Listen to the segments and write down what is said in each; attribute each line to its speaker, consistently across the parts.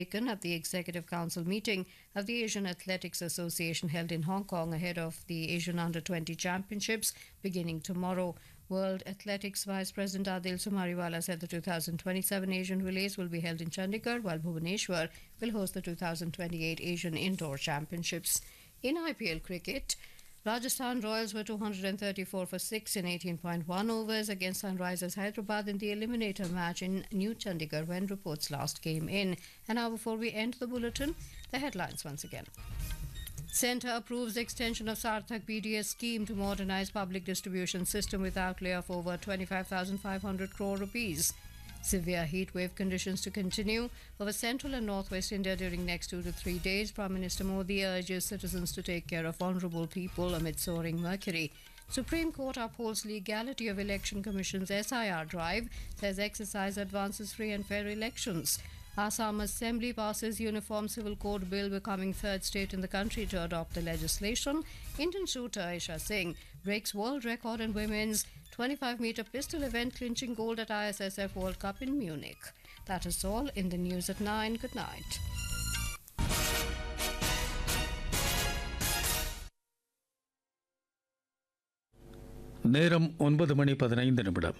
Speaker 1: taken at the Executive Council meeting of the Asian Athletics Association held in Hong Kong ahead of the Asian Under 20 Championships beginning tomorrow. World Athletics Vice President Adil Sumariwala said the 2027 Asian Relays will be held in Chandigarh, while Bhubaneswar will host the 2028 Asian Indoor Championships. In IPL cricket, Rajasthan Royals were 234 for 6 in 18.1 overs against Sunrisers Hyderabad in the eliminator match in New Chandigarh when reports last came in. And now, before we end the bulletin, the headlines once again. Centre approves extension of Sarthak BDS scheme to modernize public distribution system with outlay of over 25,500 crore rupees. Severe heat wave conditions to continue over central and northwest India during next two to three days. Prime Minister Modi urges citizens to take care of vulnerable people amid soaring mercury. Supreme Court upholds legality of Election Commission's SIR drive, says exercise advances free and fair elections. Assam Assembly passes Uniform Civil Code Bill, becoming third state in the country to adopt the legislation. Indian shooter Aisha Singh breaks world record in women's 25 meter pistol event, clinching gold at ISSF World Cup in Munich. That is all in the news at 9. Good night.
Speaker 2: நேரம் ஒன்பது மணி பதினைந்து நிமிடம்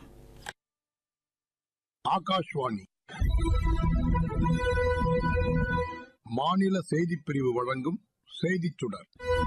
Speaker 3: ஆகாஷ்வாணி மாநில செய்திப் பிரிவு வழங்கும் செய்திச் சுடர்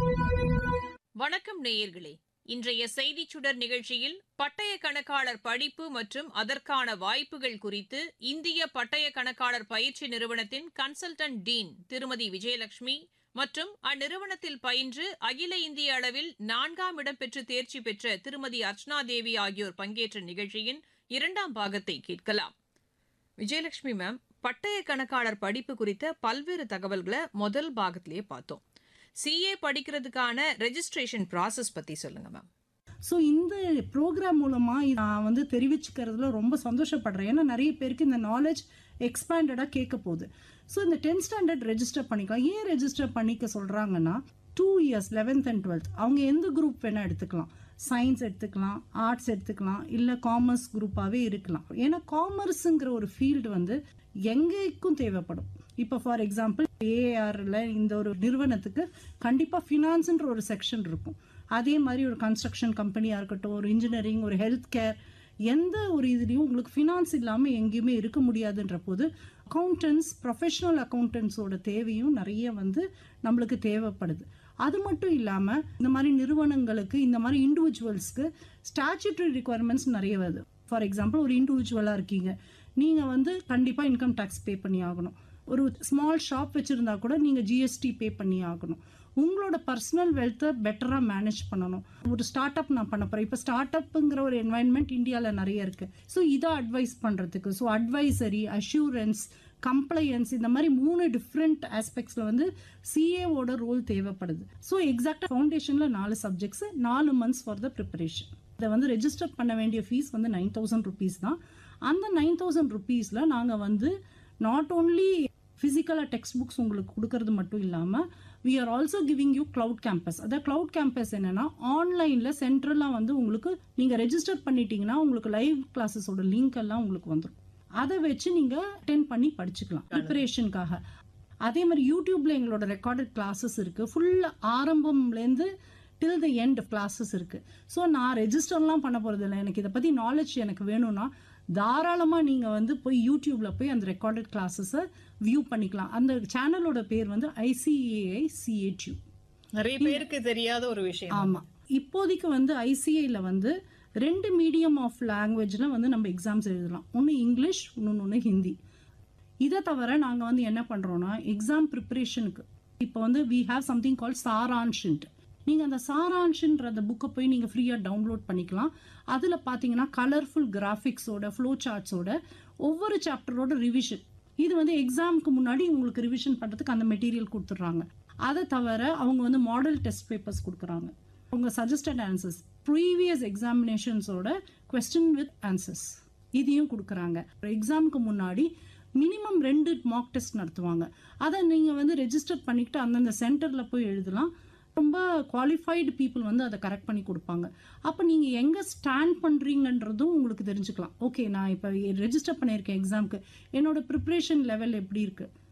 Speaker 4: வணக்கம் நேயர்களே இன்றைய செய்திச் சுடர் நிகழ்ச்சியில் பட்டய கணக்காளர் படிப்பு மற்றும் அதற்கான வாய்ப்புகள் குறித்து இந்திய பட்டய கணக்காளர் பயிற்சி நிறுவனத்தின் கன்சல்டன்ட் டீன் திருமதி விஜயலட்சுமி மற்றும் அந்நிறுவனத்தில் பயின்று அகில இந்திய அளவில் நான்காம் இடம் பெற்று தேர்ச்சி பெற்ற திருமதி அர்ச்சனா தேவி ஆகியோர் பங்கேற்ற நிகழ்ச்சியின் இரண்டாம் பாகத்தை கேட்கலாம் விஜயலட்சுமி மேம் பட்டய கணக்காளர் படிப்பு குறித்த பல்வேறு தகவல்களை முதல் பாகத்திலேயே பார்த்தோம் சிஏ படிக்கிறதுக்கான ரெஜிஸ்ட்ரேஷன் ப்ராசஸ் பத்தி சொல்லுங்க மேம்
Speaker 5: ஸோ இந்த ப்ரோக்ராம் மூலமாக நான் வந்து தெரிவிச்சுக்கிறதுல ரொம்ப சந்தோஷப்படுறேன் ஏன்னா நிறைய பேருக்கு இந்த நாலேஜ் எக்ஸ்பேண்டடாக கேட்க போகுது ஸோ இந்த டென்த் ஸ்டாண்டர்ட் ரெஜிஸ்டர் பண்ணிக்கலாம் ஏன் ரெஜிஸ்டர் பண்ணிக்க சொல்கிறாங்கன்னா two years eleventh and twelfth அவங்க எந்த குரூப் வேணால் எடுத்துக்கலாம் சயின்ஸ் எடுத்துக்கலாம் ஆர்ட்ஸ் எடுத்துக்கலாம் இல்லை காமர்ஸ் குரூப்பாகவே இருக்கலாம் ஏன்னா காமர்ஸுங்கிற ஒரு ஃபீல்டு வந்து எங்கேக்கும் தேவைப்படும் இப்போ ஃபார் எக்ஸாம்பிள் ஏஆர்ல இந்த ஒரு நிறுவனத்துக்கு கண்டிப்பாக ஃபினான்ஸுன்ற ஒரு செக்ஷன் இருக்கும் அதே மாதிரி ஒரு கன்ஸ்ட்ரக்ஷன் கம்பெனியாக இருக்கட்டும் ஒரு இன்ஜினியரிங் ஒரு ஹெல்த் கேர் எந்த ஒரு இதுலேயும் உங்களுக்கு ஃபினான்ஸ் இல்லாமல் எங்கேயுமே இருக்க முடியாதுன்ற போது அக்கௌண்டன்ஸ் ப்ரொஃபஷனல் அக்கௌண்டன்ஸோட தேவையும் நிறைய வந்து நம்மளுக்கு தேவைப்படுது அது மட்டும் இல்லாமல் இந்த மாதிரி நிறுவனங்களுக்கு இந்த மாதிரி இண்டிவிஜுவல்ஸ்க்கு ஸ்டாச்சுட்டரி ரிக்குவயர்மெண்ட்ஸ் நிறைய வருது ஃபார் எக்ஸாம்பிள் ஒரு இண்டிவிஜுவலாக இருக்கீங்க நீங்கள் வந்து கண்டிப்பாக இன்கம் டேக்ஸ் பே பண்ணி ஆகணும் ஒரு ஸ்மால் ஷாப் வச்சுருந்தா கூட நீங்கள் ஜிஎஸ்டி பே பண்ணி ஆகணும் உங்களோட பர்சனல் வெல்த்தை பெட்டராக மேனேஜ் பண்ணணும் ஒரு ஸ்டார்ட் அப் நான் பண்ண போகிறேன் இப்போ ஸ்டார்ட் அப்புங்கிற ஒரு என்வாயன்மெண்ட் இந்தியாவில் நிறைய இருக்குது ஸோ இதை அட்வைஸ் பண்ணுறதுக்கு ஸோ அட்வைசரி அஷூரன்ஸ் கம்ப்ளையன்ஸ் இந்த மாதிரி மூணு டிஃப்ரெண்ட் ஆஸ்பெக்ட்ஸில் வந்து சிஏவோட ரோல் தேவைப்படுது ஸோ எக்ஸாக்டாக ஃபவுண்டேஷனில் நாலு சப்ஜெக்ட்ஸ் நாலு மந்த்ஸ் ஃபார் த ப்ரிப்பரேஷன் இதை வந்து ரெஜிஸ்டர் பண்ண வேண்டிய ஃபீஸ் வந்து நைன் தௌசண்ட் ருபீஸ் தான் அந்த நைன் தௌசண்ட் ருபீஸில் நாங்கள் வந்து நாட் ஓன்லி ஃபிசிக்கலாக டெக்ஸ்ட் புக்ஸ் உங்களுக்கு கொடுக்கறது மட்டும் இல்லாமல் we are also giving you cloud campus அதாவது க்ளவுட் கேம்பஸ் என்னன்னா ஆன்லைனில் சென்ட்ரலாக வந்து உங்களுக்கு நீங்கள் ரெஜிஸ்டர் பண்ணிட்டீங்கன்னா உங்களுக்கு லைவ் கிளாஸஸோட லிங்க் எல்லாம் உங்களுக்கு வந்துடும் அதை வச்சு நீங்கள் அட்டென்ட் பண்ணி படிச்சுக்கலாம் ப்ரிப்பரேஷனுக்காக அதே மாதிரி யூடியூப்ல எங்களோட ரெக்கார்டட் கிளாஸஸ் இருக்கு ஃபுல் ஆரம்பம்லேருந்து டில் த எண்ட் கிளாஸஸ் இருக்கு ஸோ நான் ரெஜிஸ்டர்லாம் பண்ண போறது இல்லை எனக்கு இதை பத்தி நாலேஜ் எனக்கு வேணும்னா தாராளமா நீங்க வந்து போய் யூடியூப்ல போய் அந்த ரெக்கார்டட் கிளாஸஸை வியூ பண்ணிக்கலாம் அந்த சேனலோட பேர் வந்து ஐசிஏஐ சிஏடியூ
Speaker 6: நிறைய பேருக்கு தெரியாத ஒரு விஷயம்
Speaker 5: ஆமா இப்போதைக்கு வந்து ஐசிஐல வந்து ரெண்டு மீடியம் ஆஃப் லாங்குவேஜ்ல வந்து நம்ம எக்ஸாம்ஸ் எழுதலாம் ஒன்று இங்கிலீஷ் இன்னொன்று ஹிந்தி இதை தவிர நாங்கள் வந்து என்ன பண்ணுறோம்னா எக்ஸாம் ப்ரிப்பரேஷனுக்கு இப்போ வந்து வி ஹாவ் சம்திங் கால் சாரான்ஷன்ட் நீங்கள் அந்த சாரான்ஷன்ற அந்த புக்கை போய் நீங்கள் ஃப்ரீயாக டவுன்லோட் பண்ணிக்கலாம் அதில் பார்த்தீங்கன்னா கலர்ஃபுல் கிராஃபிக்ஸோட ஃப்ளோ சார்ட்ஸோட ஒவ்வொரு சாப்டரோட ரிவிஷன் இது வந்து எக்ஸாமுக்கு முன்னாடி உங்களுக்கு ரிவிஷன் பண்ணுறதுக்கு அந்த மெட்டீரியல் கொடுத்துட்றாங்க அதை தவிர அவங்க வந்து மாடல் டெஸ்ட் பேப்பர்ஸ் கொடுக்குறாங்க உங்க சஜஸ்டட் ஆன்சர்ஸ் ப்ரீவியஸ் எக்ஸாமினேஷன்ஸோட கொஸ்டின் வித் ஆன்சர்ஸ் இதையும் கொடுக்குறாங்க எக்ஸாமுக்கு முன்னாடி மினிமம் ரெண்டு மாக் டெஸ்ட் நடத்துவாங்க அதை நீங்கள் வந்து ரெஜிஸ்டர் பண்ணிக்கிட்டு அந்தந்த சென்டரில் போய் எழுதலாம் ரொம்ப குவாலிஃபைடு பீப்புள் வந்து அதை கரெக்ட் பண்ணி கொடுப்பாங்க அப்போ நீங்கள் எங்கே ஸ்டாண்ட் பண்ணுறீங்கன்றதும் உங்களுக்கு தெரிஞ்சுக்கலாம் ஓகே நான் இப்போ ரெஜிஸ்டர் பண்ணியிருக்கேன் எக்ஸாமுக்கு என்னோட ப்ரிப்ரேஷன் லெவல் எப்படி இருக்குது